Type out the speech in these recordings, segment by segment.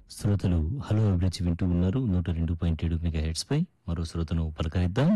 శ్రోతలు హలో అభిరుచి వింటూ ఉన్నారు నూట రెండు పాయింట్ ఏడు మెగా హెడ్స్ పై మరో శ్రోతను పలకరిద్దాం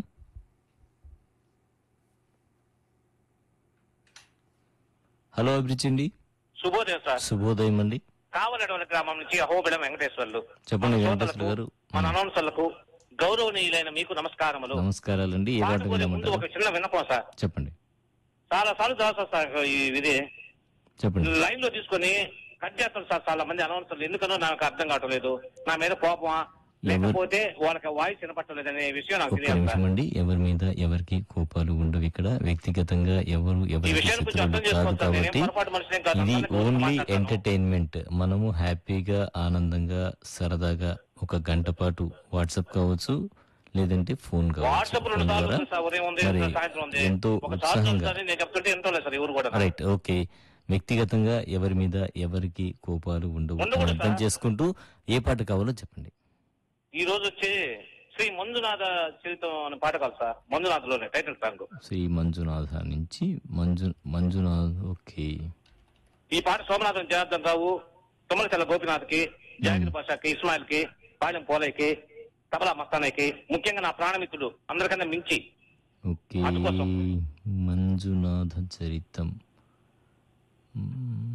హలో అభిరుచి అండి శుభోదయం సార్ శుభోదయం అండి కావలటువంటి గ్రామం నుంచి అహోబిలం వెంకటేశ్వర్లు చెప్పండి మన వెంకటేశ్వర శ్రోతలకు, గారు మన అనౌన్సర్లకు గౌరవనీయులైన మీకు నమస్కారములు నమస్కారాలండి ఏ పాట పాడుకునే ముందు వినమంటారు ఒక చిన్న విన్నపం సార్ చెప్పండి చాలా సార్లు దాసా సార్ ఈ ఇది చెప్పండి లైన్ లో తీసుకొని కట్ చేస్తారు సార్ చాలా మంది అనౌన్సర్లు ఎందుకనో నాకు అర్థం కావట్లేదు నా మీద కోపమా లేకపోతే వాళ్ళకి వాయిస్ వినపట్టలేదనే విషయం నాకు ఒక్క తెలియదు నిమిషం సార్ అండి ఎవరి మీద ఎవరికి కోపాలు ఉండవు ఇక్కడ వ్యక్తిగతంగా ఎవరు ఈ ఎవరికి విషయాన్ని కొంచెం శత్రువులు అర్థం కాదు చేసుకోవాలి సార్ నేనేం కాబట్టి పొరపాటు మనిషినేం కాదు ఇది అందరికీ ఓన్లీ మాట్లాడతాను. ఎంటర్టైన్మెంట్ మనము హ్యాపీగా ఆనందంగా సరదాగా ఒక గంట పాటు వాట్సాప్ కావచ్చు లేదంటే ఫోన్ కావచ్చు వాట్సాప్ రెండు ఫోన్ సార్లు ద్వారా ఉంది సార్ ఉదయం ఉంది మరి సాయంత్రం ఉంది ఎంతో ఒక సార్ ఉత్సాహంగా నేను చెప్తుంటే ఎంతో లేదు సార్ ఎవరు కూడా రైట్ ఓకే వ్యక్తిగతంగా ఎవరి మీద ఎవరికి కోపాలు ఉండవు ఉండకూడదు అని అర్థం సార్. చేసుకుంటూ ఏ పాట కావాలో చెప్పండి ఈ రోజు వచ్చి శ్రీ మంజునాథ చరితం అనే పాట కాదు సార్ మంజునాథ్లోనే టైటిల్ సాంగ్ శ్రీ మంజునాథ నుంచి మంజు మంజునాథ్ ఓకే ఈ పాట సోమనాథం జనార్దన్ రావు తుమ్మలచెల్ల గోపినాథ్ కి జాగిర్ బాషాకి ఇస్మాయిల్ కి పాలెం పోలయ్యకి తబలా మస్తానయ్యకి ముఖ్యంగా నా ప్రాణమిత్రుడు అందరికన్నా మించి ఓకే అందుకోసం. మంజునాథ చరితం మ్మ్.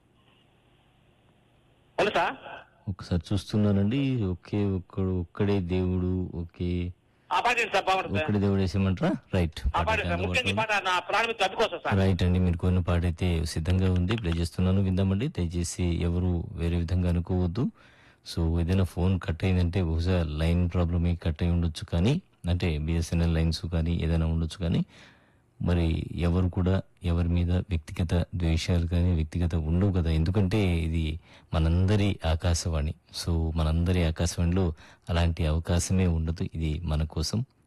అవును సార్ ఒకసారి చూస్తున్నానండి ఒకే ఒక్కడు ఒక్కడే దేవుడు ఓకే ఆ పాట ఏంటి సార్ బాగుంటుంది సార్. ఒక్కడే దేవుడు వేసేయమంటారా రైట్ ఆ పాట సార్ ముఖ్యంగా ఈ పాట నా ప్రాణమిత్రుడు అందుకోసం సార్ రైట్ అండి మీరు కొన్ని పాట అయితే సిద్ధంగా ఉంది ప్లే చేస్తున్నాను విందామండి దయచేసి ఎవరు వేరే విధంగా అనుకోవద్దు సో ఏదైనా ఫోన్ కట్ అయిందంటే బహుశా లైన్ ప్రాబ్లమే కట్ అయి ఉండొచ్చు కానీ అంటే బిఎస్ఎన్ఎల్ లైన్స్ కానీ ఏదైనా ఉండొచ్చు కానీ మరి ఎవరు కూడా ఎవరి మీద వ్యక్తిగత ద్వేషాలు కానీ వ్యక్తిగత ఉండవు కదా ఎందుకంటే ఇది మనందరి ఆకాశవాణి సో మనందరి ఆకాశవాణిలో అలాంటి అవకాశమే ఉండదు ఇది మన కోసం